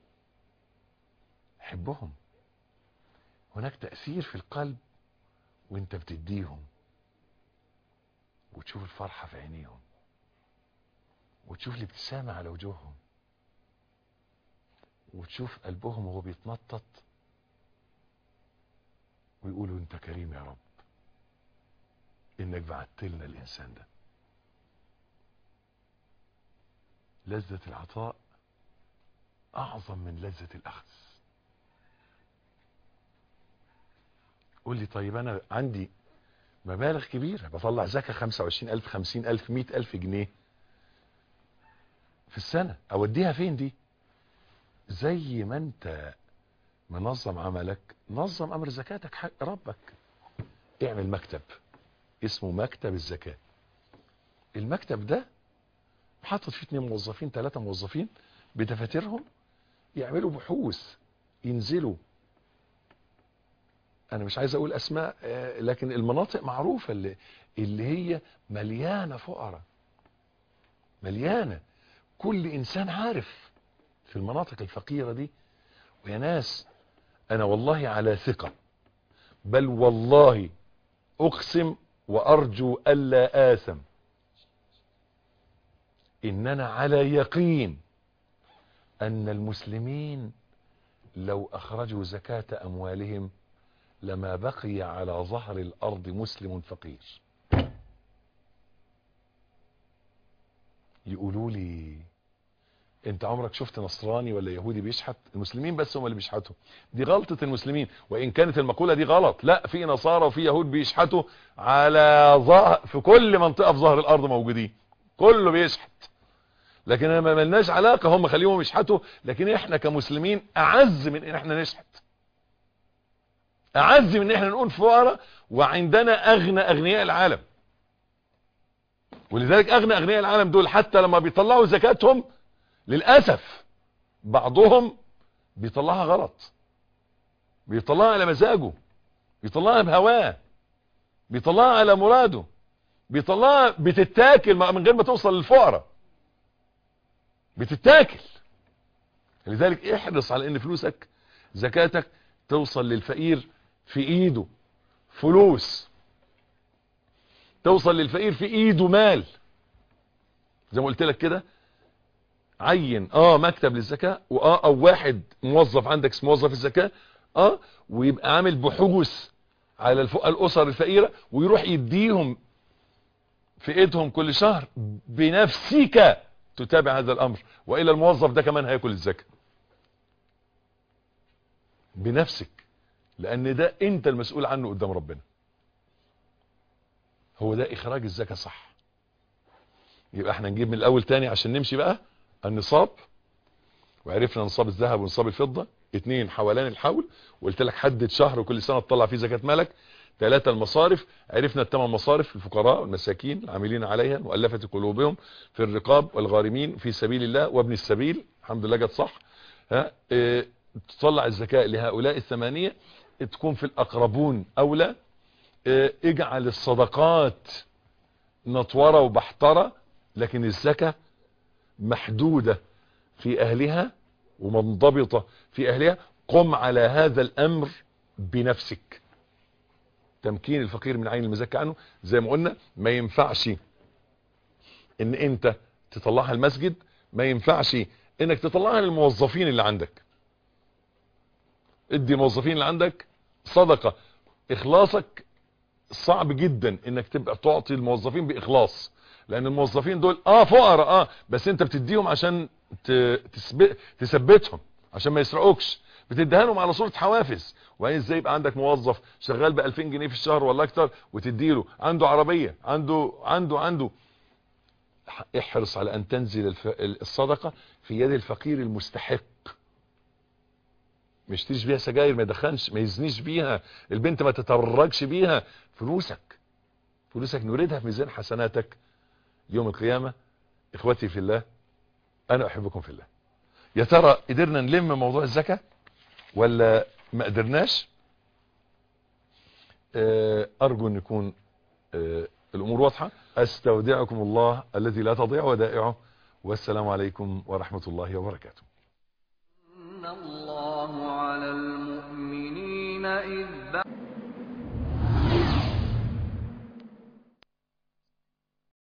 حبهم هناك تأثير في القلب وانت بتديهم وتشوف الفرحة في عينيهم وتشوف الابتسامة على وجوههم وتشوف قلبهم وهو بيتنطط ويقولوا انت كريم يا رب انك بعت لنا الانسان ده لذة العطاء اعظم من لذة الاخذ قول لي طيب انا عندي مبالغ كبيرة بطلع زكاة 25000 50000 100000 جنيه في السنة اوديها فين دي زي ما انت منظم عملك نظم امر زكاتك حق ربك اعمل مكتب اسمه مكتب الزكاة المكتب ده حاطط فيه اتنين موظفين ثلاثة موظفين بدفاترهم يعملوا بحوث ينزلوا انا مش عايز اقول اسماء آه، لكن المناطق معروفة اللي, اللي هي مليانة فقراء مليانة كل انسان عارف في المناطق الفقيرة دي ويا ناس انا والله على ثقة بل والله اقسم وارجو الا اثم اننا على يقين ان المسلمين لو اخرجوا زكاة اموالهم لما بقي على ظهر الارض مسلم فقير يقولوا لي انت عمرك شفت نصراني ولا يهودي بيشحت المسلمين بس هم اللي بيشحتوا دي غلطة المسلمين وان كانت المقولة دي غلط لا في نصارى وفي يهود بيشحتوا على ظهر في كل منطقة في ظهر الارض موجودين كله بيشحت لكن انا ما ملناش علاقة هم خليهم يشحتوا لكن احنا كمسلمين اعز من ان احنا نشحت اعز من ان احنا نقول فقراء وعندنا اغنى اغنياء العالم ولذلك اغنى اغنياء العالم دول حتى لما بيطلعوا زكاتهم للأسف بعضهم بيطلعها غلط بيطلعها على مزاجه بيطلعها بهواه بيطلعها على مراده بيطلعها بتتاكل من غير ما توصل للفقراء بتتاكل لذلك احرص على ان فلوسك زكاتك توصل للفقير في ايده فلوس توصل للفقير في ايده مال زي ما قلت لك كده عين اه مكتب للزكاة واه او واحد موظف عندك اسمه موظف الزكاة اه ويبقى عامل بحوث على الفق الاسر الفقيرة ويروح يديهم في ايدهم كل شهر بنفسك تتابع هذا الامر وإلا الموظف ده كمان هياكل الزكاة بنفسك لان ده انت المسؤول عنه قدام ربنا هو ده اخراج الزكاة صح يبقى احنا نجيب من الاول تاني عشان نمشي بقى النصاب وعرفنا نصاب الذهب ونصاب الفضة اتنين حولان الحول وقلت لك حدد شهر وكل سنة تطلع فيه زكاة مالك ثلاثة المصارف عرفنا الثمان مصارف الفقراء والمساكين العاملين عليها مؤلفة قلوبهم في الرقاب والغارمين في سبيل الله وابن السبيل الحمد لله جت صح ها اه تطلع الزكاة لهؤلاء الثمانية تكون في الأقربون أولى اه اجعل الصدقات نطورة وبحترة لكن الزكاة محدودة في أهلها ومنضبطة في أهلها قم على هذا الأمر بنفسك تمكين الفقير من عين المزكى عنه زي ما قلنا ما ينفعش ان انت تطلعها المسجد ما ينفعش انك تطلعها للموظفين اللي عندك ادي الموظفين اللي عندك صدقة اخلاصك صعب جدا انك تبقى تعطي الموظفين باخلاص لان الموظفين دول اه فقراء اه بس انت بتديهم عشان تثبت تثبتهم عشان ما يسرقوكش بتديها لهم على صورة حوافز وبعدين ازاي يبقى عندك موظف شغال ب 2000 جنيه في الشهر ولا اكتر وتديله عنده عربية عنده عنده عنده احرص على ان تنزل الف... الصدقة في يد الفقير المستحق ما يشتريش بيها سجاير ما يدخنش ما يزنيش بيها البنت ما تترجش بيها فلوسك فلوسك نريدها في ميزان حسناتك يوم القيامة اخوتي في الله انا احبكم في الله يا ترى قدرنا نلم موضوع الزكاة ولا ما قدرناش ارجو ان يكون الامور واضحة استودعكم الله الذي لا تضيع ودائعه والسلام عليكم ورحمة الله وبركاته إن الله على المؤمنين إذ